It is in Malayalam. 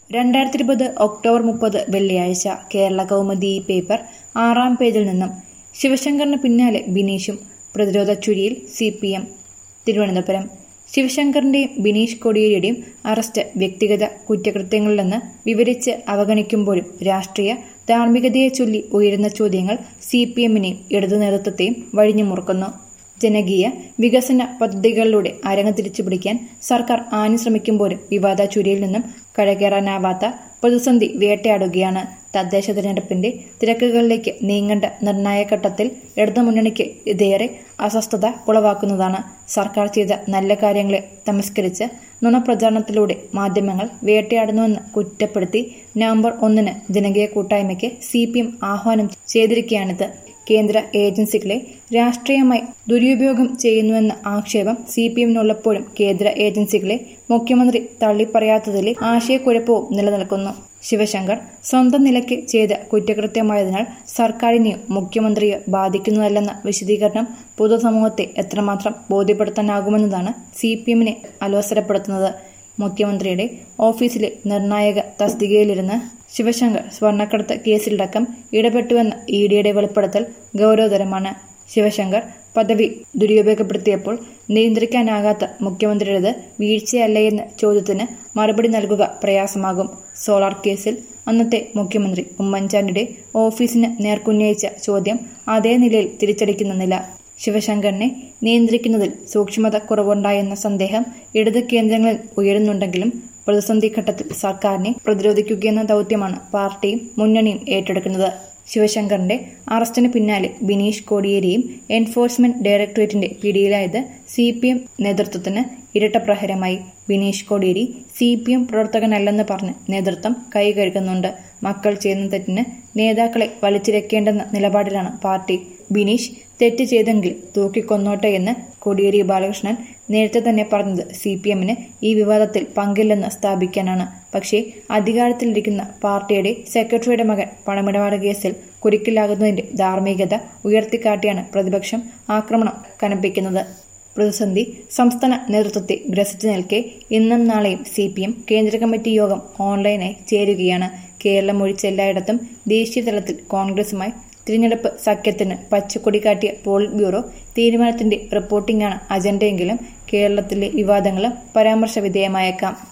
രണ്ടായിരത്തി ഇരുപത് ഒക്ടോബർ മുപ്പത് വെള്ളിയാഴ്ച കേരള കൗമുദി പേപ്പർ ആറാം പേജിൽ നിന്നും ശിവശങ്കറിന് പിന്നാലെ ബിനീഷും പ്രതിരോധ ചുഴിയിൽ സി പി എം തിരുവനന്തപുരം ശിവശങ്കറിന്റെയും ബിനീഷ് കൊടിയേരിയുടെയും അറസ്റ്റ് വ്യക്തിഗത കുറ്റകൃത്യങ്ങളിലെന്ന് വിവരിച്ച് അവഗണിക്കുമ്പോഴും രാഷ്ട്രീയ ധാർമ്മികതയെ ചൊല്ലി ഉയരുന്ന ചോദ്യങ്ങൾ സി പി എമ്മിനെയും ഇടതു നേതൃത്വത്തെയും വഴിഞ്ഞുമുറുക്കുന്നു ജനകീയ വികസന പദ്ധതികളിലൂടെ അരങ്ങ് തിരിച്ചുപിടിക്കാൻ സർക്കാർ ആഞ്ഞു ശ്രമിക്കുമ്പോഴും വിവാദ ചുരിയിൽ നിന്നും കരകയറാനാവാത്ത പ്രതിസന്ധി വേട്ടയാടുകയാണ് തദ്ദേശ തിരഞ്ഞെടുപ്പിന്റെ തിരക്കുകളിലേക്ക് നീങ്ങേണ്ട നിർണായക ഘട്ടത്തിൽ ഇടതുമുന്നണിക്ക് ഇതേറെ അസ്വസ്ഥത ഉളവാക്കുന്നതാണ് സർക്കാർ ചെയ്ത നല്ല കാര്യങ്ങളെ തമസ്കരിച്ച് നുണപ്രചാരണത്തിലൂടെ മാധ്യമങ്ങൾ വേട്ടയാടുന്നുവെന്ന് കുറ്റപ്പെടുത്തി നവംബർ ഒന്നിന് ജനകീയ കൂട്ടായ്മയ്ക്ക് സി പി എം ആഹ്വാനം ചെയ്തിരിക്കുകയാണിത് കേന്ദ്ര ഏജൻസികളെ രാഷ്ട്രീയമായി ദുരുപയോഗം ചെയ്യുന്നുവെന്ന ആക്ഷേപം സി പി എമ്മിനുള്ളപ്പോഴും കേന്ദ്ര ഏജൻസികളെ മുഖ്യമന്ത്രി തള്ളിപ്പറയാത്തതിലെ ആശയക്കുഴപ്പവും നിലനിൽക്കുന്നു ശിവശങ്കർ സ്വന്തം നിലയ്ക്ക് ചെയ്ത കുറ്റകൃത്യമായതിനാൽ സർക്കാരിനെയോ മുഖ്യമന്ത്രിയോ ബാധിക്കുന്നതല്ലെന്ന വിശദീകരണം പൊതുസമൂഹത്തെ എത്രമാത്രം ബോധ്യപ്പെടുത്താനാകുമെന്നതാണ് സി പി എമ്മിനെ അലോസരപ്പെടുത്തുന്നത് മുഖ്യമന്ത്രിയുടെ ഓഫീസിലെ നിർണായക തസ്തികയിലിരുന്ന് ശിവശങ്കർ സ്വർണ്ണക്കടത്ത് കേസിലടക്കം ഇടപെട്ടുവെന്ന ഇ ഡിയുടെ വെളിപ്പെടുത്തൽ ഗൗരവതരമാണ് ശിവശങ്കർ പദവി ദുരുപയോഗപ്പെടുത്തിയപ്പോൾ നിയന്ത്രിക്കാനാകാത്ത മുഖ്യമന്ത്രിയുടേത് വീഴ്ചയല്ലേയെന്ന ചോദ്യത്തിന് മറുപടി നൽകുക പ്രയാസമാകും സോളാർ കേസിൽ അന്നത്തെ മുഖ്യമന്ത്രി ഉമ്മൻചാണ്ടിയുടെ ഓഫീസിന് നേർക്കുന്നയിച്ച ചോദ്യം അതേ നിലയിൽ തിരിച്ചടിക്കുന്നില്ല ശിവശങ്കറിനെ നിയന്ത്രിക്കുന്നതിൽ സൂക്ഷ്മത കുറവുണ്ടായെന്ന സന്ദേഹം ഇടത് കേന്ദ്രങ്ങളിൽ ഉയരുന്നുണ്ടെങ്കിലും പ്രതിസന്ധി ഘട്ടത്തിൽ സർക്കാരിനെ പ്രതിരോധിക്കുകയെന്ന ദൗത്യമാണ് പാർട്ടിയും മുന്നണിയും ഏറ്റെടുക്കുന്നത് ശിവശങ്കറിന്റെ അറസ്റ്റിന് പിന്നാലെ ബിനീഷ് കോടിയേരിയും എൻഫോഴ്സ്മെന്റ് ഡയറക്ടറേറ്റിന്റെ പിടിയിലായത് സി പി എം നേതൃത്വത്തിന് ഇരട്ടപ്രഹരമായി Bineesh Kodiyeri C P M പ്രവർത്തകനല്ലെന്ന് പറഞ്ഞ് നേതൃത്വം കൈകഴുകുന്നുണ്ട് മക്കൾ ചെയ്യുന്ന തെറ്റിന് നേതാക്കളെ വലിച്ചിരക്കേണ്ടെന്ന നിലപാടിലാണ് പാർട്ടി ബിനീഷ് തെറ്റ് ചെയ്തെങ്കിൽ തൂക്കിക്കൊന്നോട്ടെ എന്ന് കോടിയേരി ബാലകൃഷ്ണൻ നേരത്തെ തന്നെ പറഞ്ഞത് സി പി എമ്മിന് ഈ വിവാദത്തിൽ പങ്കില്ലെന്ന് സ്ഥാപിക്കാനാണ് പക്ഷേ അധികാരത്തിലിരിക്കുന്ന പാർട്ടിയുടെ സെക്രട്ടറിയുടെ മകൻ പണമിടപാട് കേസിൽ കുരുക്കിലാകുന്നതിന്റെ ധാർമ്മികത ഉയർത്തിക്കാട്ടിയാണ് പ്രതിപക്ഷം ആക്രമണം കനപ്പിക്കുന്നത് പ്രതിസന്ധി സംസ്ഥാന നേതൃത്വത്തെ ഗ്രസിച്ചു നിൽക്കെ ഇന്നും നാളെയും സി പി എം കേന്ദ്ര കമ്മിറ്റി യോഗം ഓൺലൈനായി ചേരുകയാണ് കേരളം ഒഴിച്ച എല്ലായിടത്തും ദേശീയ തലത്തിൽ കോൺഗ്രസുമായി തിരഞ്ഞെടുപ്പ് സഖ്യത്തിന് പച്ചക്കൊടി കാട്ടിയ പോളിറ്റ് ബ്യൂറോ തീരുമാനത്തിന്റെ റിപ്പോർട്ടിംഗാണ് അജണ്ടയെങ്കിലും കേരളത്തിലെ വിവാദങ്ങളും പരാമർശ വിധേയമായേക്കാം